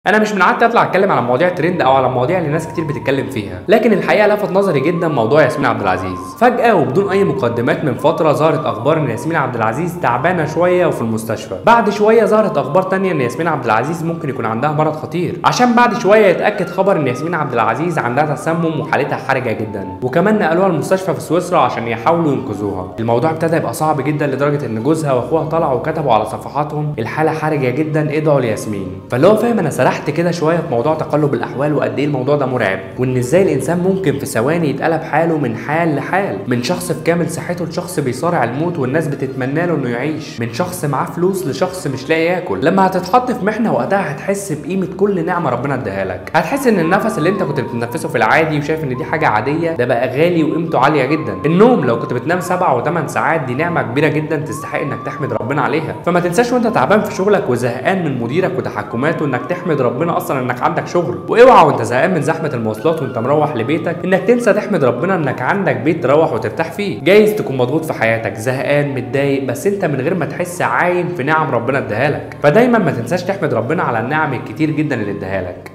انا مش من عادتي اطلع اتكلم على مواضيع ترند او على المواضيع اللي ناس كتير بتتكلم فيها لكن الحقيقه لفت نظري جدا موضوع ياسمين عبد العزيز فجاه وبدون اي مقدمات من فتره ظهرت اخبار ان ياسمين عبد العزيز تعبانه شويه وفي المستشفى بعد شويه ظهرت اخبار تانية ان ياسمين عبد العزيز ممكن يكون عندها مرض خطير عشان بعد شويه يتاكد خبر ان ياسمين عبد العزيز عندها تسمم وحالتها حرجه جدا وكمان نقلوها المستشفى في سويسرا عشان يحاولوا ينقذوها الموضوع ابتدى يبقى صعب جدا لدرجه ان جوزها واخوها طلعوا وكتبوا على صفحاتهم الحاله حرجه جدا ادعوا لياسمين فاللي هو فاهم انا سرحت كده شويه في موضوع تقلب الاحوال وقد ايه الموضوع ده مرعب وان ازاي الانسان ممكن في ثواني يتقلب حاله من حال لحال من شخص في كامل صحته لشخص بيصارع الموت والناس بتتمنى له انه يعيش من شخص معاه فلوس لشخص مش لاقي ياكل لما هتتحط في محنه وقتها هتحس بقيمه كل نعمه ربنا اداها لك هتحس ان النفس اللي انت كنت بتتنفسه في العادي وشايف ان دي حاجه عاديه ده بقى غالي وقيمته عاليه جدا النوم لو كنت بتنام سبع و8 ساعات دي نعمه كبيره جدا تستحق انك تحمد ربنا عليها فما تنساش وانت تعبان في شغلك وزهقان من مديرك وتحكماته انك تحمد ربنا اصلا انك عندك شغل واوعى وانت زهقان من زحمه المواصلات وانت مروح لبيتك انك تنسى تحمد ربنا انك عندك بيت تروح وترتاح فيه جايز تكون مضغوط في حياتك زهقان متضايق بس انت من غير ما تحس عايم في نعم ربنا اداها لك فدايما ما تنساش تحمد ربنا على النعم الكتير جدا اللي اداها لك